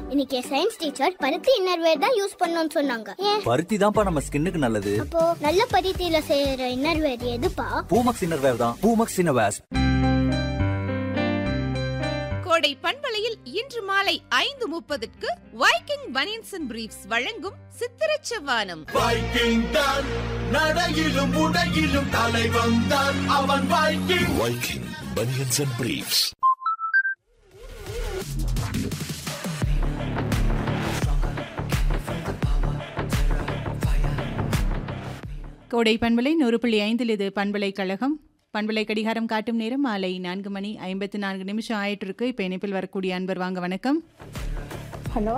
இன்னைக்கு science teacher பருத்தி innerwear தான் யூஸ் பண்ணணும்னு சொன்னாங்க ஏன் பருத்தி தான்ப்பா நம்ம ஸ்கின்னுக்கு நல்லது அப்போ நல்ல பருத்தியில செய்யற இன்னர்வேர் எதுப்பா பூமக்ஸ் இன்னர்வேர் தான் பூமக்ஸ் இன்னர்வேர்ஸ் கோடை பண்பலையில் இன்று மாலை ஐந்து முப்பதுக்கு வைக்கிங் பனியன்ஸ் அண்ட் பிரீஃப்ஸ் வழங்கும் சித்திரச் செவ்வானம் வைக்கிங் தான் நடையிலும் உடையிலும் தலை வந்தான் அவன் Viking Viking banians and briefs கோடை பண்பலை நூறு புள்ளி ஐந்தில் இது பண்பலை கழகம் பண்பலை கடிகாரம் காட்டும் நேரம் மாலை நான்கு மணி ஐம்பத்தி நான்கு நிமிஷம் ஆயிட்டு இருக்கு இப்போ இணைப்பில் வரக்கூடிய அன்பர் வாங்க வணக்கம் ஹலோ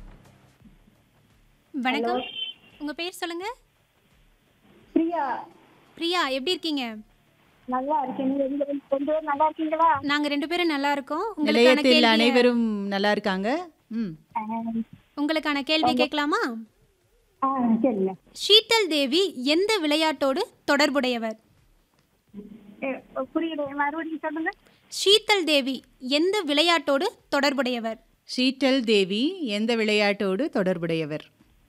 வணக்கம் உங்க பேர் சொல்லுங்க பிரியா பிரியா எப்படி இருக்கீங்க நல்லா இருக்கேன் நீங்க ரெண்டு பேரும் ரெண்டு பேரும் நல்லா இருக்கீங்களா நாங்க ரெண்டு பேரும் நல்லா இருக்கோம் உங்களுக்கான நிலையத்தில் கேள்வி அனைவரும் நல்லா இருக்காங்க ம் உங்களுக்கான கேள்வி கேட்கலாமா ஆ சரிங்க ஷீதல் தேவி எந்த விளையாட்டோடு தொடர்புடையவர் ஏ, புரியல மறுபடியும் சொல்லுங்க ஷீதல் தேவி எந்த விளையாட்டோடு தொடர்புடையவர் ஷீட்டல் தேவி எந்த விளையாட்டோடு தொடர்புடையவர்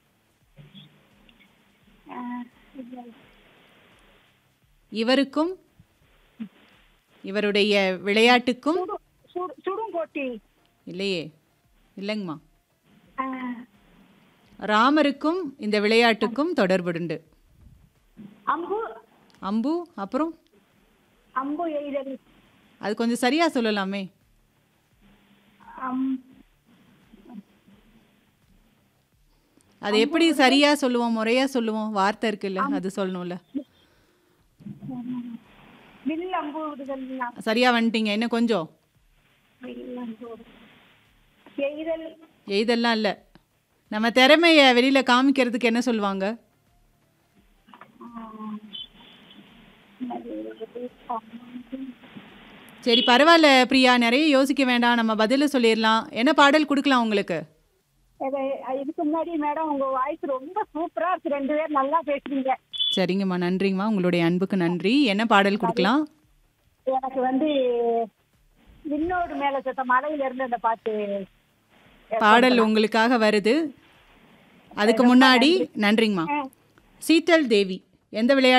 இவருக்கும் இவருடைய விளையாட்டுக்கும் சுடு சுடும் போட்டி இல்லையே இல்லைங்கம்மா ஆ, ராமருக்கும் இந்த விளையாட்டுக்கும் தொடர்புண்டு அம்பு அம்பு அப்புறம் அம்பு எய்தல் அது கொஞ்சம் சரியா சொல்லலாமே அம், அது எப்படி சரியா சொல்லுவோம் முறையா சொல்லுவோம் வார்த்தை இருக்குல்ல அது சொல்லணும்ல வில் அம்பு விடுதல் சரியா வந்துட்டீங்க என்ன கொஞ்சம் வில் அம்பு எய்தல் இதெல்லாம் இல்லை நம்ம திறமைய வெளியில காமிக்கிறதுக்கு என்ன சொல்லுவாங்க சரி பரவாயில்ல பிரியா நிறைய யோசிக்க வேண்டாம் நம்ம பதில சொல்லிடலாம் என்ன பாடல் கொடுக்கலாம் உங்களுக்கு இது- இதுக்கு முன்னாடி மேடம் உங்க வாய்ஸ் ரொம்ப சூப்பரா இருக்கு ரெண்டு பேரும் நல்லா பேசுறீங்க சரிங்கம்மா நன்றிங்கம்மா உங்களுடைய அன்புக்கு நன்றி என்ன பாடல் கொடுக்கலாம் எனக்கு வந்து விண்ணோடு மேல சத்த மலையில இருந்து அந்த பாட்டு பாடல் உங்களுக்காக வருது அதுக்கு முன்னாடி நன்றிங்கம்மா சீத்தல் தேவி எந்த விளையாட்டு